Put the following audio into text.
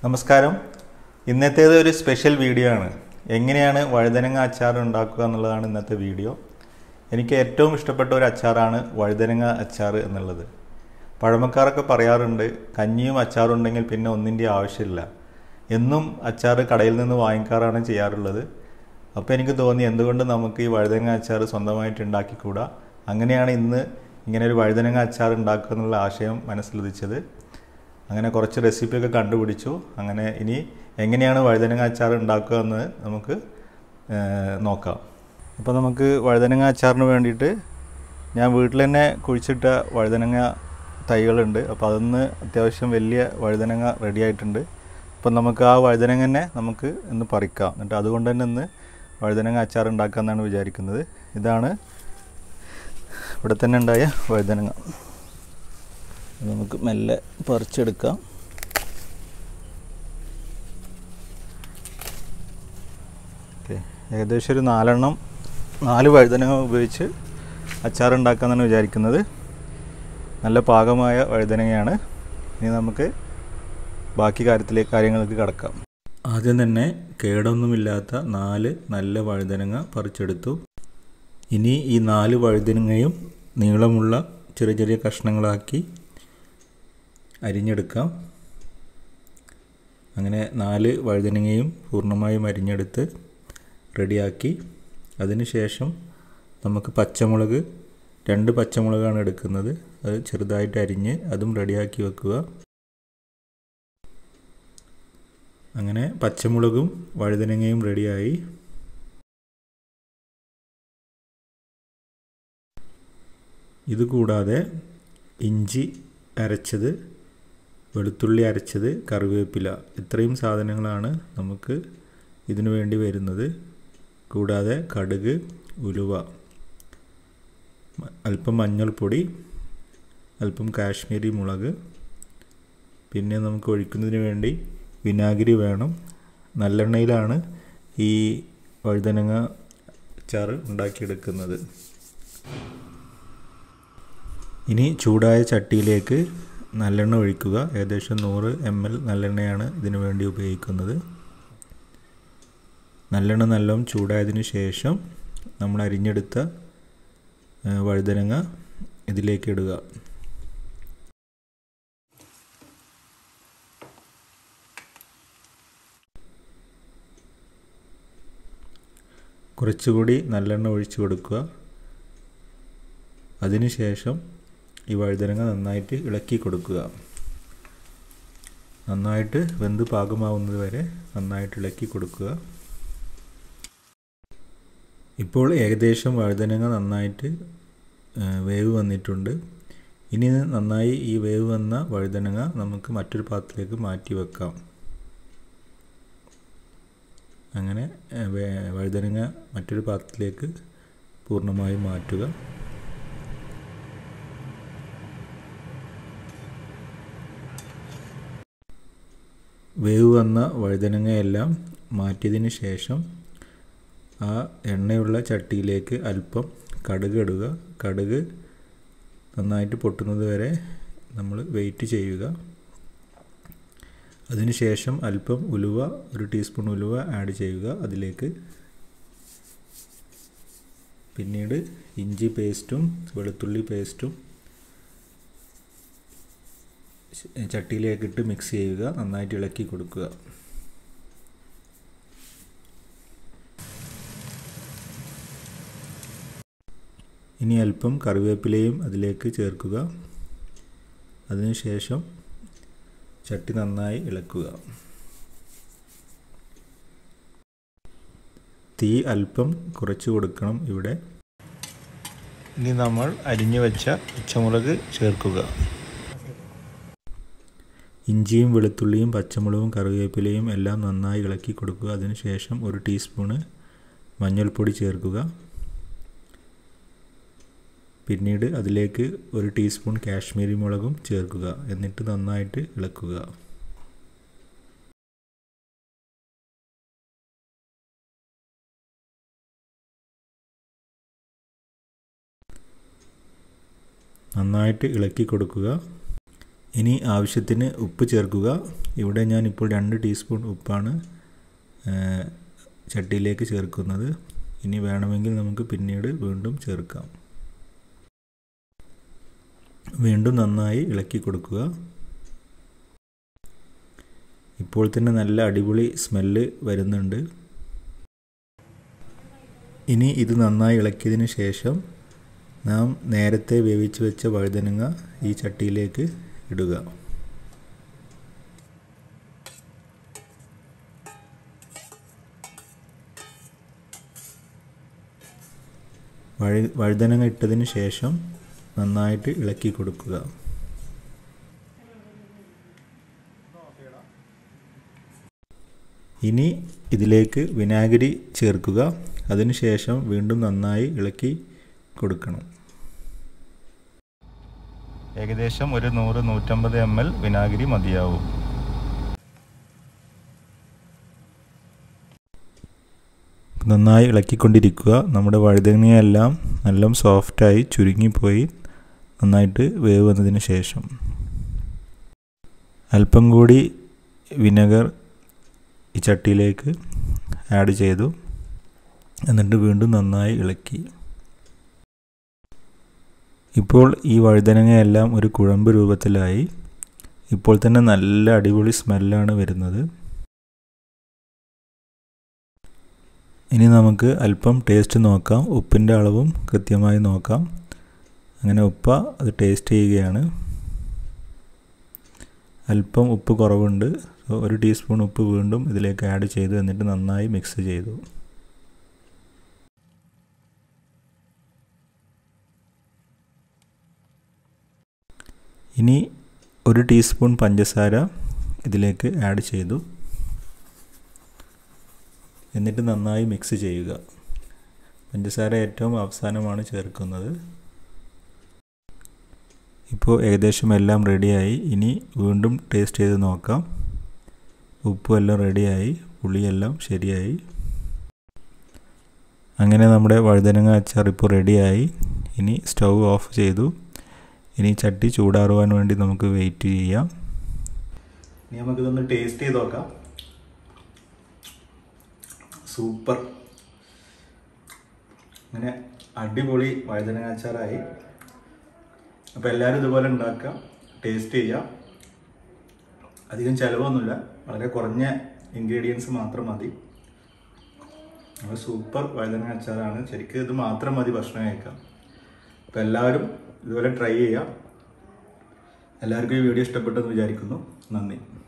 നമസ്കാരം ഇന്നത്തേത് ഒരു special video ആണ് എങ്ങനെയാണ് വഴുതനങ്ങ അച്ചാർ ഉണ്ടാക്കുക എന്നുള്ളതാണ് ഇന്നത്തെ വീഡിയോ എനിക്ക് ഏറ്റവും ഇഷ്ടപ്പെട്ട ഒരു അച്ചാറാണ് വഴുതനങ്ങ അച്ചാർ എന്നുള്ളത് പഴമക്കാരൊക്കെ പറയാറുണ്ട് കഞ്ഞിയും അച്ചാറും ഉണ്ടെങ്കിൽ പിന്നെ ഒന്നിൻ്റെ ആവശ്യമില്ല എന്നും അച്ചാർ കടയിൽ നിന്ന് വാങ്ങിക്കാറാണ് ചെയ്യാറുള്ളത് അപ്പോൾ എനിക്ക് തോന്നി എന്തുകൊണ്ട് നമുക്ക് ഈ വഴുതനങ്ങ അച്ചാർ സ്വന്തമായിട്ട് ഉണ്ടാക്കിക്കൂടാ അങ്ങനെയാണ് ഇന്ന് ഇങ്ങനെ ഒരു വഴുതനങ്ങ അച്ചാർ ഉണ്ടാക്കുക എന്നുള്ള ആശയം മനസ്സിലുദിച്ചത് അങ്ങനെ കുറച്ച് റെസിപ്പിയൊക്കെ കണ്ടുപിടിച്ചു അങ്ങനെ ഇനി എങ്ങനെയാണ് വഴുതനങ്ങ അച്ചാർ ഉണ്ടാക്കുക എന്ന് നമുക്ക് ഏഹ്, നോക്കാം അപ്പോൾ നമുക്ക് വഴുതനങ്ങ അച്ചാറിന് വേണ്ടിയിട്ട് ഞാൻ വീട്ടിൽ തന്നെ കുഴിച്ചിട്ട വഴുതനങ്ങ തൈകളുണ്ട് അപ്പോൾ അതൊന്ന് അത്യാവശ്യം വലിയ വഴുതനങ്ങ റെഡി ആയിട്ടുണ്ട് അപ്പം നമുക്ക് ആ വഴുതനങ്ങ തന്നെ നമുക്ക് ഇന്ന് പറിക്കാം എന്നിട്ട് അതുകൊണ്ട് തന്നെ ഇന്ന് വഴുതനങ്ങ അച്ചാർ ഉണ്ടാക്കാമെന്നാണ് വിചാരിക്കുന്നത് ഇതാണ് ഇവിടെ തന്നെ ഉണ്ടായ വഴുതനങ്ങ ഇത് നമുക്ക് മെല്ലെ പറിച്ചെടുക്കാം ഓക്കെ ഏകദേശം ഒരു നാലെണ്ണം നാല് വഴുതനങ്ങ ഉപയോഗിച്ച് അച്ചാർ ഉണ്ടാക്കാമെന്നാണ് വിചാരിക്കുന്നത് നല്ല പാകമായ വഴുതനങ്ങയാണ് ഇനി നമുക്ക് ബാക്കി കാര്യത്തിലേക്ക് കാര്യങ്ങൾക്ക് കടക്കാം ആദ്യം തന്നെ കേടൊന്നുമില്ലാത്ത നാല് നല്ല വഴുതനങ്ങ പറിച്ചെടുത്തു ഇനി ഈ നാല് വഴുതനങ്ങയും നീളമുള്ള ചെറിയ ചെറിയ കഷ്ണങ്ങളാക്കി അരിഞ്ഞെടുക്കാം അങ്ങനെ നാല് വഴുതനങ്ങയും പൂർണ്ണമായും അരിഞ്ഞെടുത്ത് റെഡിയാക്കി അതിനുശേഷം നമുക്ക് പച്ചമുളക് രണ്ട് പച്ചമുളകാണ് എടുക്കുന്നത് അത് ചെറുതായിട്ട് അരിഞ്ഞ് അതും റെഡിയാക്കി വെക്കുക അങ്ങനെ പച്ചമുളകും വഴുതനങ്ങയും റെഡിയായി ഇതുകൂടാതെ ഇഞ്ചി അരച്ചത് വെളുത്തുള്ളി അരച്ചത് കറിവേപ്പില ഇത്രയും സാധനങ്ങളാണ് നമുക്ക് ഇതിനു വേണ്ടി വരുന്നത് കൂടാതെ കടുക് ഉലുവ മ- അല്പം മഞ്ഞൾപ്പൊടി അല്പം കാശ്മീരി മുളക് പിന്നെ നമുക്ക് ഒഴിക്കുന്നതിന് വേണ്ടി വിനാഗിരി വേണം നല്ലെണ്ണയിലാണ് ഈ വഴുതനങ്ങ അച്ചാറ് ഉണ്ടാക്കിയെടുക്കുന്നത് ഇനി ചൂടായ ചട്ടിയിലേക്ക് നല്ലെണ്ണ ഒഴിക്കുക ഏകദേശം നൂറ് എം എൽ നല്ലെണ്ണയാണ് ഇതിനു വേണ്ടി ഉപയോഗിക്കുന്നത് നല്ലെണ്ണ നല്ലോണം ചൂടായതിനു ശേഷം നമ്മൾ അരിഞ്ഞെടുത്ത ഏ, വഴുതനങ്ങ ഇതിലേക്ക് ഇടുക കുറച്ചുകൂടി നല്ലെണ്ണ ഒഴിച്ചു കൊടുക്കുക അതിനുശേഷം ഈ വഴുതനങ്ങ നന്നായിട്ട് ഇളക്കി കൊടുക്കുക നന്നായിട്ട് വെന്ത് പാകമാവുന്നത് വരെ നന്നായിട്ട് ഇളക്കി കൊടുക്കുക ഇപ്പോൾ ഏകദേശം വഴുതനങ്ങ നന്നായിട്ട് ആ, വേവ് വന്നിട്ടുണ്ട് ഇനി ഇത് നന്നായി ഈ വേവ് വന്ന വഴുതനങ്ങ നമുക്ക് മറ്റൊരു പാത്രത്തിലേക്ക് മാറ്റി വെക്കാം അങ്ങനെ ആ, വേ- വഴുതനങ്ങ മറ്റൊരു പാത്രത്തിലേക്ക് പൂർണ്ണമായും മാറ്റുക വേവ് വന്ന വഴുതനങ്ങയെല്ലാം മാറ്റിയതിന് ശേഷം ആ എണ്ണയുള്ള ചട്ടിയിലേക്ക് അല്പം കടുക് ഇടുക കടുക് നന്നായിട്ട് പൊട്ടുന്നത് വരെ നമ്മൾ വെയിറ്റ് ചെയ്യുക അതിനുശേഷം അല്പം ഉലുവ ഒരു ടീസ്പൂൺ ഉലുവ ആഡ് ചെയ്യുക അതിലേക്ക് പിന്നീട് ഇഞ്ചി പേസ്റ്റും വെളുത്തുള്ളി പേസ്റ്റും ചട്ടിയിലേക്കിട്ട് മിക്സ് ചെയ്യുക നന്നായിട്ട് ഇളക്കി കൊടുക്കുക ഇനി അല്പം കറിവേപ്പിലയും അതിലേക്ക് ചേർക്കുക അതിനുശേഷം ചട്ടി നന്നായി ഇളക്കുക തീ അല്പം കുറച്ച് കൊടുക്കണം ഇവിടെ ഇനി നമ്മൾ അരിഞ്ഞു വെച്ച പച്ചമുളക് ചേർക്കുക ഇഞ്ചിയും വെളുത്തുള്ളിയും പച്ചമുളകും കറിവേപ്പിലയും എല്ലാം നന്നായി ഇളക്കി കൊടുക്കുക അതിനുശേഷം ഒരു ടീസ്പൂണ് മഞ്ഞൾപ്പൊടി ചേർക്കുക പിന്നീട് അതിലേക്ക് ഒരു ടീസ്പൂൺ കാശ്മീരി മുളകും ചേർക്കുക എന്നിട്ട് നന്നായിട്ട് ഇളക്കുക നന്നായിട്ട് ഇളക്കി കൊടുക്കുക ഇനി ആവശ്യത്തിന് ഉപ്പ് ചേർക്കുക ഇവിടെ ഞാൻ ഇപ്പോൾ രണ്ട് ടീസ്പൂൺ ഉപ്പാണ് ചട്ടിയിലേക്ക് ചേർക്കുന്നത് ഇനി വേണമെങ്കിൽ നമുക്ക് പിന്നീട് വീണ്ടും ചേർക്കാം വീണ്ടും നന്നായി ഇളക്കി കൊടുക്കുക ഇപ്പോൾ തന്നെ നല്ല അടിപൊളി സ്മെല്ല് വരുന്നുണ്ട് ഇനി ഇത് നന്നായി ഇളക്കിയതിന് ശേഷം നാം നേരത്തെ വേവിച്ച് വെച്ച വഴുതനങ്ങ ഈ ചട്ടിയിലേക്ക് ഇടുക വഴു വഴുതനങ്ങ ഇട്ടതിന് ശേഷം നന്നായിട്ട് ഇളക്കി കൊടുക്കുക ഇനി ഇതിലേക്ക് വിനാഗിരി ചേർക്കുക അതിനുശേഷം വീണ്ടും നന്നായി ഇളക്കി കൊടുക്കണം ഏകദേശം ഒരു നൂറ് നൂറ്റമ്പത് എം എൽ വിനാഗിരി മതിയാവും നന്നായി ഇളക്കിക്കൊണ്ടിരിക്കുക നമ്മുടെ വഴുതനങ്ങയെല്ലാം നല്ല സോഫ്റ്റായി ചുരുങ്ങിപ്പോയി നന്നായിട്ട് വേവ് വന്നതിന് ശേഷം അല്പം കൂടി വിനെഗർ ഈ ചട്ടിയിലേക്ക് ആഡ് ചെയ്തു എന്നിട്ട് വീണ്ടും നന്നായി ഇളക്കി ഇപ്പോൾ ഈ വഴുതനങ്ങയെല്ലാം ഒരു കുഴമ്പ് രൂപത്തിലായി ഇപ്പോൾ തന്നെ നല്ല അടിപൊളി സ്മെല്ലാണ് വരുന്നത് ഇനി നമുക്ക് അല്പം ടേസ്റ്റ് നോക്കാം ഉപ്പിൻ്റെ അളവും കൃത്യമായി നോക്കാം അങ്ങനെ ഉപ്പ അത് ടേസ്റ്റ് ചെയ്യുകയാണ് അല്പം ഉപ്പ് കുറവുണ്ട് സോ ഒരു ടീസ്പൂൺ ഉപ്പ് വീണ്ടും ഇതിലേക്ക് ആഡ് ചെയ്തു എന്നിട്ട് നന്നായി മിക്സ് ചെയ്തു ഇനി ഒരു ടീസ്പൂൺ പഞ്ചസാര ഇതിലേക്ക് ആഡ് ചെയ്തു എന്നിട്ട് നന്നായി മിക്സ് ചെയ്യുക പഞ്ചസാര ഏറ്റവും അവസാനമാണ് ചേർക്കുന്നത് ഇപ്പോൾ ഏകദേശം എല്ലാം റെഡിയായി ഇനി വീണ്ടും ടേസ്റ്റ് ചെയ്ത് നോക്കാം ഉപ്പും എല്ലാം റെഡിയായി പുളിയെല്ലാം ശരിയായി അങ്ങനെ നമ്മുടെ വഴുതനങ്ങ അച്ചാർ ഇപ്പോൾ റെഡിയായി ഇനി സ്റ്റൗ ഓഫ് ചെയ്തു ഇനി ചട്ടി ചൂടാറുവാൻ വേണ്ടി നമുക്ക് വെയിറ്റ് ചെയ്യാം ഇനി നമുക്കിതൊന്ന് ടേസ്റ്റ് ചെയ്ത് നോക്കാം സൂപ്പർ അങ്ങനെ അടിപൊളി വഴുതനങ്ങ അച്ചാറായി അപ്പോൾ എല്ലാവരും ഇതുപോലെ ഉണ്ടാക്കുക ടേസ്റ്റ് ചെയ്യുക അധികം ചിലവൊന്നുമില്ല വളരെ കുറഞ്ഞ ഇൻഗ്രീഡിയൻസ് മാത്രം മതി അപ്പോൾ സൂപ്പർ വഴുതനങ്ങ അച്ചാറാണ് ശരിക്കും ഇത് മാത്രം മതി ഭക്ഷണം കഴിക്കാം അപ്പോൾ എല്ലാവരും ഇതുപോലെ ട്രൈ ചെയ്യാം എല്ലാവർക്കും ഈ വീഡിയോ ഇഷ്ടപ്പെട്ടെന്ന് വിചാരിക്കുന്നു നന്ദി